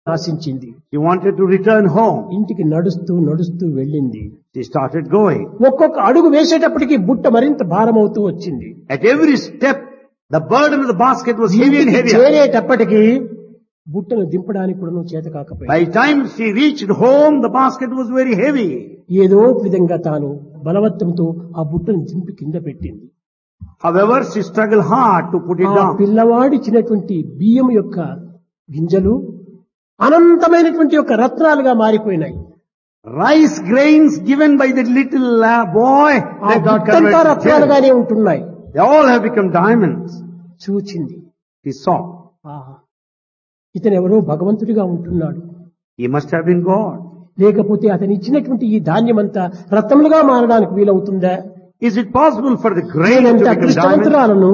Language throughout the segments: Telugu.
ఆశించింది She wanted to return home. ఇంటికి నడుస్తూ నడుస్తూ వెళ్ళింది She started going. ఒక్కొక్క అడుగు వేసేటప్పటికి బుట్ట మరింత భారమవుతూ వచ్చింది At every step, the burden of the basket was heavy and ఇంటికి heavier. చేరేటప్పటికి బుట్టను దింపడానికి కూడా చేత కాకపోయింది By the time she reached home, the basket was very heavy. ఏదో ఒక విధంగా తాను బలవత్తంతో ఆ బుట్టను దింపి కింద పెట్టింది However, she struggled hard to put it ఆ down. పిల్లవాడు ఇచ్చినటువంటి బియ్యం యొక్క గింజలు అనంతమైనటువంటి యొక్క రత్నాలుగా మారిపోయినాయి Rice grains given by the little uh, boy, ఆ they got బుట్టంతా converted to gems. రత్నాలుగానే ఉంటున్నాయి They all have become diamonds. చూచింది He saw. ఆహా ఇతను ఎవరో భగవంతుడిగా ఉంటున్నాడు He must have been God. లేకపోతే అతను ఇచ్చినటువంటి ఈ ధాన్యమంతా రత్నములుగా మారడానికి వీలవుతుందా Is it possible for the grain to నేనంత become diamond? అదృష్టవంతురాలను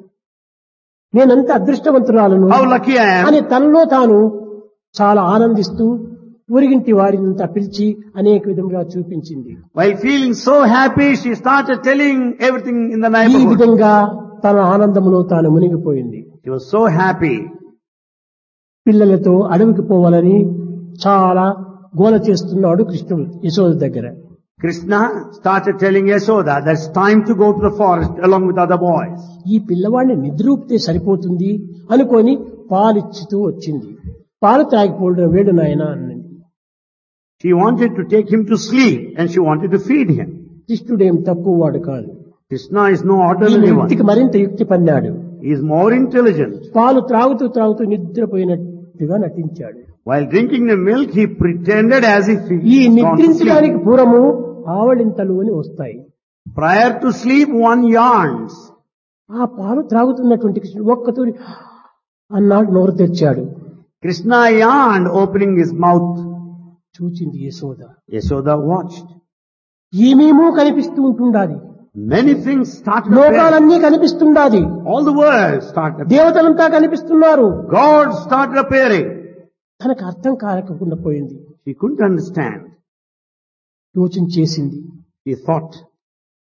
నేనంత అదృష్టవంతురాలను How lucky I am. అని తనలో తాను చాలా ఆనందిస్తూ ఊరిగింటి వారినంతా పిలిచి అనేక విధంగా చూపించింది While feeling so happy, she started telling everything in the ఈ neighborhood. విధంగా తన ఆనందములో తాను మునిగిపోయింది She was so happy. పిల్లలతో అడవికి పోవాలని చాలా గోల చేస్తున్నాడు కృష్ణుడు యశోద దగ్గర Krishna started telling Yashoda that it's time to go to the forest along with other boys. ఈ పిల్లవాడిని నిద్రూపితే సరిపోతుంది అనుకొని పాలిచ్చుతూ వచ్చింది పాలు తాగిపోవడం వేడు నాయన అన్నది She wanted to take him to sleep and she wanted to feed him. కృష్ణుడేం తక్కువ వాడు కాదు Krishna is no ఈ ordinary యుక్తికి one. మరింత యుక్తి పన్నాడు He is more intelligent. పాలు త్రాగుతూ త్రాగుతూ నిద్రపోయినట్టుగా నటించాడు While drinking the milk, he pretended as if he ఈ is gone to sleep. నిద్రించడానికి పూర్వము ఆవళింతలు అని వస్తాయి Prior to sleep, one yarns. ఆ పాలు త్రాగుతున్నటువంటి కృష్ణుడు ఒక్కతూరి అన్నాడు నోరు తెచ్చాడు Krishna yawned, opening his mouth. చూచింది యశోద Yashoda watched. ఏమేమో కనిపిస్తూ ఉంటుండాది Many things started appearing. లోకాలన్నీ కనిపిస్తుండాది All the world started. దేవతలంతా కనిపిస్తున్నారు God started appearing. తనకు అర్థం కాకుండా పోయింది She couldn't understand. యోచన చేసింది She thought,